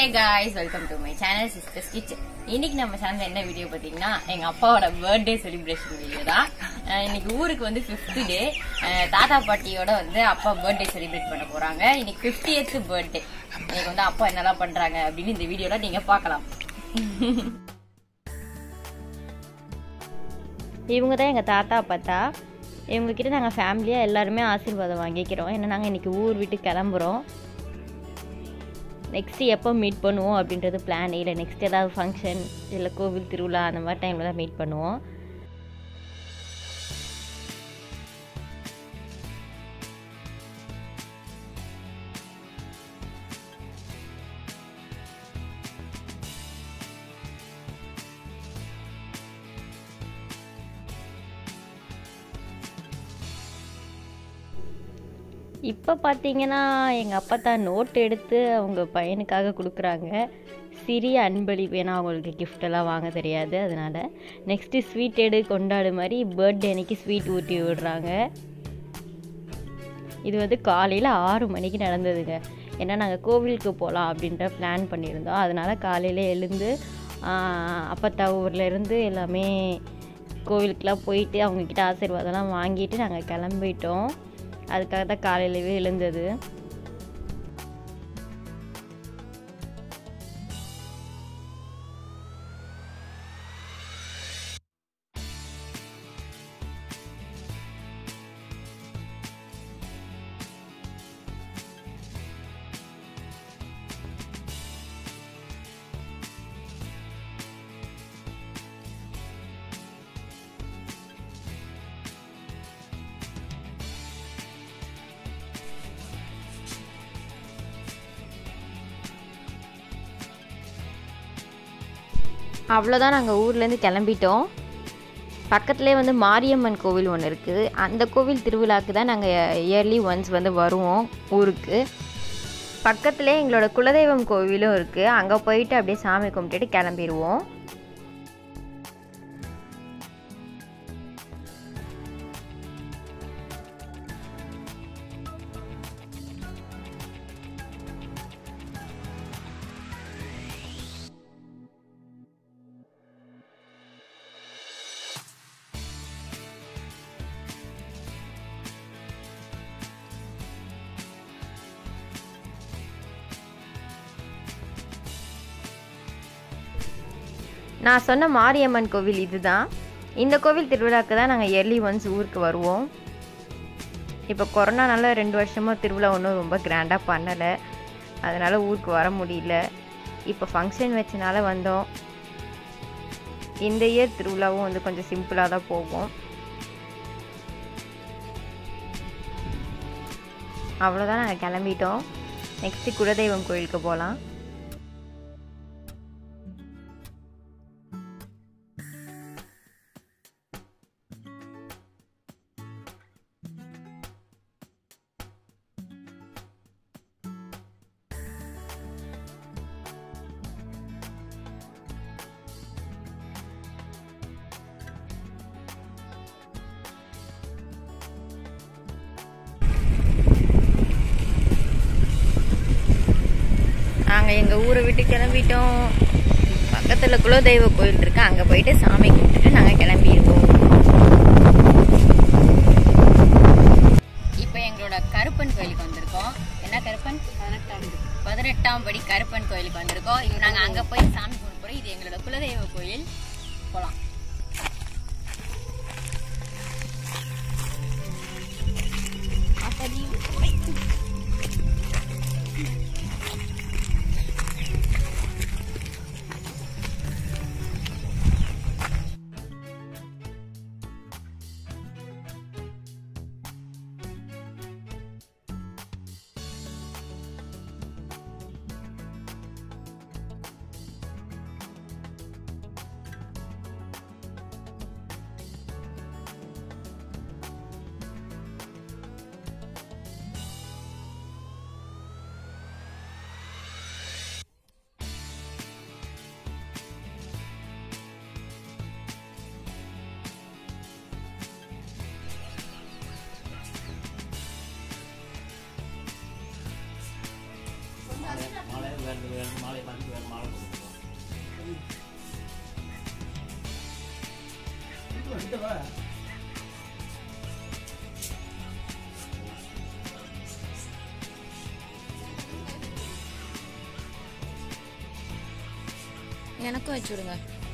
guys welcome to my channel sisters kitchen இன்னைக்கு நம்ம channel என்ன வீடியோ பாத்தீங்கன்னா எங்க அப்பாவோட பர்த்டே செலிப்ரேஷன் வீடியோ தான் அஹ் இன்னைக்கு ஊருக்கு வந்து பிப்த் டே தாத்தா பாட்டியோட வந்து அப்பா பர்த்டே செலிப்ரேட் பண்ண போறாங்க இன்னைக்கு பிப்டியத் பர்த்டே இன்னைக்கு வந்து அப்பா என்னெல்லாம் பண்றாங்க அப்படின்னு இந்த வீடியோல நீங்க பார்க்கலாம் இவங்க தான் எங்கள் தாத்தா பாத்தா இவங்கக்கிட்ட நாங்கள் ஃபேமிலியாக எல்லாருமே ஆசீர்வாதம் வாங்கிக்கிறோம் ஏன்னா நாங்கள் இன்றைக்கி ஊர் விட்டு கிளம்புறோம் நெக்ஸ்ட்டு எப்போ மீட் பண்ணுவோம் அப்படின்றது பிளான் இல்லை நெக்ஸ்ட் ஏதாவது ஃபங்க்ஷன் இல்லை கோவில் திருவிழா அந்த மாதிரி டைமில் தான் மீட் பண்ணுவோம் இப்போ பார்த்தீங்கன்னா எங்கள் அப்பா தான் நோட் எடுத்து அவங்க பையனுக்காக கொடுக்குறாங்க சிறிய அன்பளிப்பு ஏன்னா அவங்களுக்கு gift எல்லாம் வாங்க தெரியாது அதனால நெக்ஸ்ட்டு ஸ்வீட் எடு கொண்டாடு மாதிரி பர்த்டே அன்னைக்கு ஸ்வீட் ஊட்டி விடுறாங்க இது வந்து காலையில் ஆறு மணிக்கு நடந்ததுங்க ஏன்னா நாங்கள் கோவிலுக்கு போகலாம் அப்படின்ற பிளான் பண்ணியிருந்தோம் அதனால காலையில் எழுந்து ஆஹ், அப்பத்தா ஊர்ல இருந்து எல்லாமே கோவிலுக்கெலாம் போயிட்டு அவங்கக்கிட்ட ஆசீர்வாதம்லாம் வாங்கிட்டு நாங்கள் கிளம்பிட்டோம் அதுக்காக தான் காலையிலவே எழுந்தது அவ்வளோதான் நாங்கள் ஊர்லேருந்து கிளம்பிட்டோம் பக்கத்துலேயே வந்து மாரியம்மன் கோவில் ஒன்று இருக்குது அந்த கோவில் திருவிழாக்கு தான் நாங்கள் இயர்லி ஒன்ஸ் வந்து வருவோம் ஊருக்கு பக்கத்துலேயே எங்களோட குலதெய்வம் கோவிலும் இருக்குது அங்கே போயிட்டு அப்படியே சாமி கும்பிட்டுட்டு கிளம்பிடுவோம் நான் சொன்ன மாரியம்மன் கோவில் இதுதான் இந்த கோவில் திருவிழாக்கு தான் நாங்கள் இயர்லி ஒன்ஸ் ஊருக்கு வருவோம் இப்போ கொரோனானால ரெண்டு வருஷமாக திருவிழா ஒன்றும் ரொம்ப கிராண்டாக பண்ணலை அதனால் ஊருக்கு வர முடியல இப்போ ஃபங்க்ஷன் வச்சனால வந்தோம் இந்த இயர் திருவிழாவும் வந்து கொஞ்சம் சிம்பிளாக தான் போகும் அவ்வளோதான் நாங்கள் கிளம்பிட்டோம் நெக்ஸ்ட்டு குலதெய்வம் கோயிலுக்கு போகலாம் நாங்கள் எங்கள் ஊரை விட்டு கிளம்பிட்டோம் பக்கத்தில் குலதெய்வ கோயில் இருக்கு அங்கே போயிட்டு சாமி கும்பிட்டுட்டு நாங்கள் கிளம்பிடுவோம் இப்போ எங்களோட கருப்பன் கோயிலுக்கு வந்திருக்கோம் என்ன கருப்பன் பதினெட்டாம் பதினெட்டாம் படி கருப்பன் கோயிலுக்கு வந்திருக்கோம் இப்போ நாங்கள் அங்கே போய் சாமி கும்பிட போகிறோம் இது எங்களோட குலதெய்வ கோயில் போகலாம் அந்த வேறு மாலை மாற்றி வேறு மாலை கொடுத்துருவோம் எனக்கும் வச்சு விடுங்க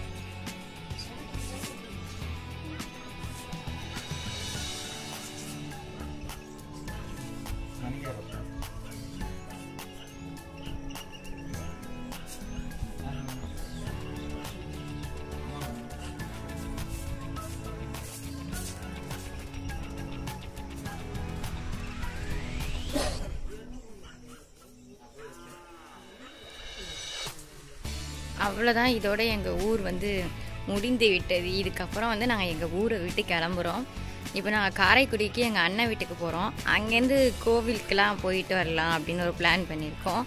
அவ்வளோதான் இதோட எங்கள் ஊர் வந்து முடிந்து விட்டது இதுக்கப்புறம் வந்து நாங்கள் எங்கள் ஊரை விட்டு கிளம்புறோம் இப்போ நாங்கள் காரைக்குடிக்கு எங்கள் அண்ணன் வீட்டுக்கு போகிறோம் அங்கேருந்து கோவிலுக்கெல்லாம் போயிட்டு வரலாம் அப்படின்னு ஒரு பிளான் பண்ணியிருக்கோம்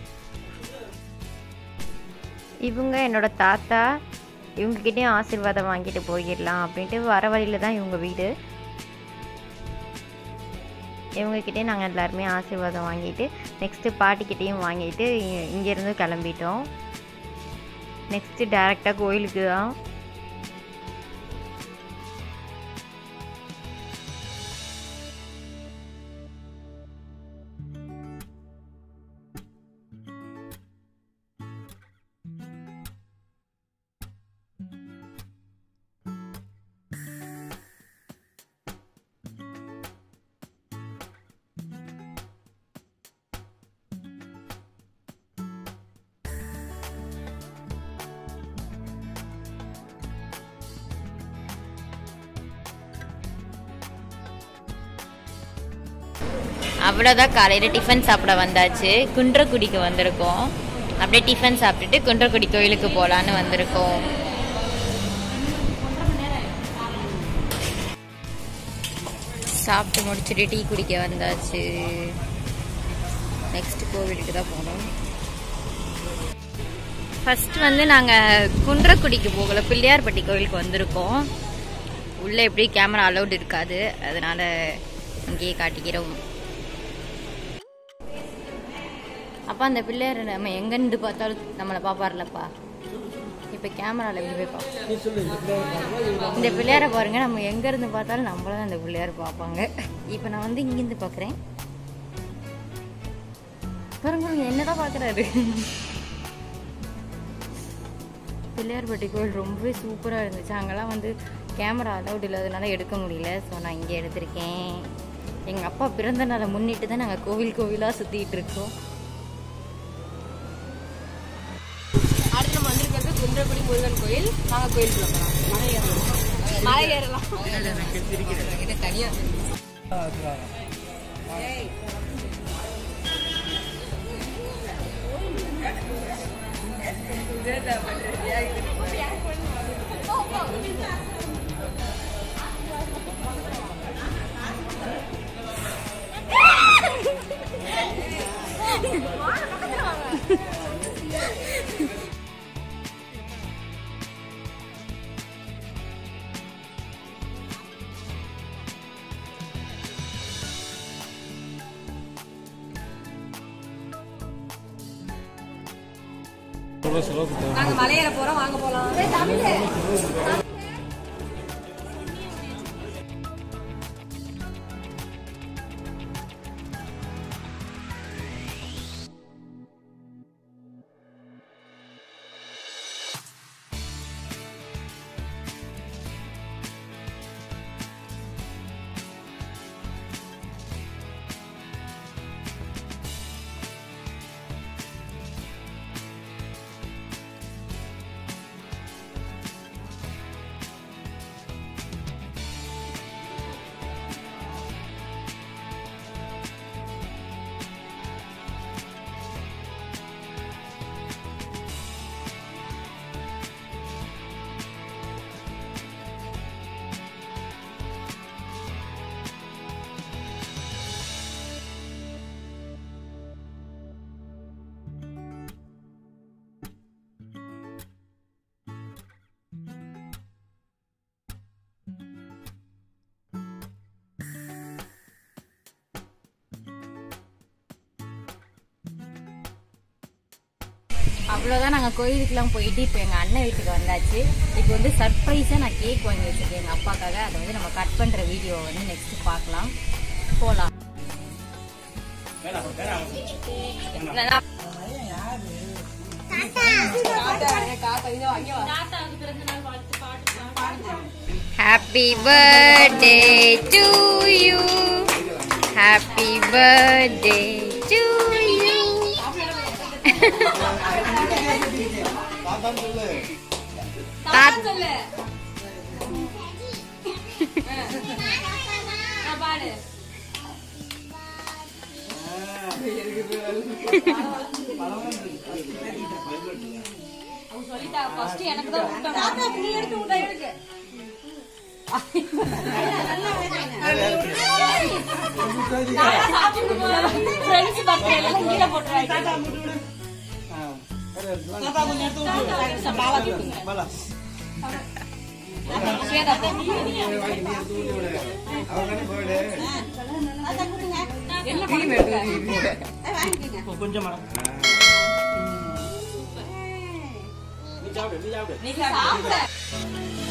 இவங்க என்னோட தாத்தா இவங்ககிட்டயும் ஆசீர்வாதம் வாங்கிட்டு போயிடலாம் அப்படின்ட்டு வர வழியில தான் இவங்க வீடு இவங்ககிட்டே நாங்கள் எல்லாருமே ஆசீர்வாதம் வாங்கிட்டு நெக்ஸ்ட்டு பாட்டிக்கிட்டேயும் வாங்கிட்டு இ- இங்கேருந்து கிளம்பிட்டோம் நெக்ஸ்ட்டு டேரெக்டாக கோயிலுக்கு தான் அவ்வளோதான் காலையில் டிஃபன் சாப்பிட வந்தாச்சு குன்றக்குடிக்கு வந்திருக்கோம் அப்படியே டிஃபன் சாப்பிட்டுட்டு குன்றக்குடி கோயிலுக்கு போகலான்னு வந்திருக்கோம் சாப்பிட்டு முடிச்சுட்டு டீ குடிக்க வந்தாச்சு நெக்ஸ்ட் கோவிலுக்கு தான் போகணும் ஃபர்ஸ்ட் வந்து நாங்கள் குன்றக்குடிக்கு போகல பிள்ளையார்பட்டி கோவிலுக்கு வந்திருக்கோம் உள்ளே எப்படி கேமரா அலௌட் இருக்காது அதனால இங்கேயே காட்டிக்கிறோம் அப்பா அந்த பிள்ளையார் நம்ம எங்கேருந்து பார்த்தாலும் நம்மளை பார்ப்பார்லப்பா இப்போ கேமராவில் எப்படி போய் பார்ப்போம் இந்த பிள்ளையாரை பாருங்க நம்ம எங்கேருந்து பார்த்தாலும் நம்மள தான் அந்த பிள்ளையார் பார்ப்பாங்க இப்போ நான் வந்து இங்கேருந்து பார்க்குறேன் பாருங்க பாருங்க, என்னதான் பார்க்குறாரு பிள்ளையார்பட்டி கோயில் ரொம்பவே சூப்பராக இருந்துச்சு அங்கெல்லாம் வந்து கேமரா அலௌட் இல்லாதனால எடுக்க முடியல ஸோ நான் இங்கே எடுத்திருக்கேன் எங்கள் அப்பா பிறந்த நாளை முன்னிட்டு தான் நாங்கள் கோவில் கோவிலாக சுற்றிட்டு இருக்கோம் அடுத்து நம்ம வந்திருக்கிறது குன்றக்குடி முருகன் கோயில் வாங்க கோயிலுக்குள்ள போகலாம் மலை ஏறலாம் இது தனியா நாங்க மலையேற போறோம் வாங்க போலாம் அவ்வளோதான் நாங்கள் கோயிலுக்குலாம் போயிட்டு இப்போ எங்கள் அண்ணன் வீட்டுக்கு வந்தாச்சு இப்போ வந்து சர்ப்ரைஸாக நான் கேக் வாங்கி வச்சிருக்கேன் எங்கள் அப்பாக்காக அதை வந்து நம்ம கட் பண்ணுற வீடியோவை வந்து நெக்ஸ்ட் பார்க்கலாம் போகலாம் happy birthday to you happy birthday to you சொல்லு ஆ, பாடு அவங்க சொல்லிட்டா ஃபர்ஸ்ட் எனக்கு தான் விட்டாங்க நீ எடுத்து விட்டா எனக்கு ஃப்ரெண்ட்ஸ் பர்த்டே எல்லாம் கீழே போட்டுறாங்க கொஞ்சம் மரம் நீ சாப்பிடு நீ சாப்பிடு நீ சாப்பிட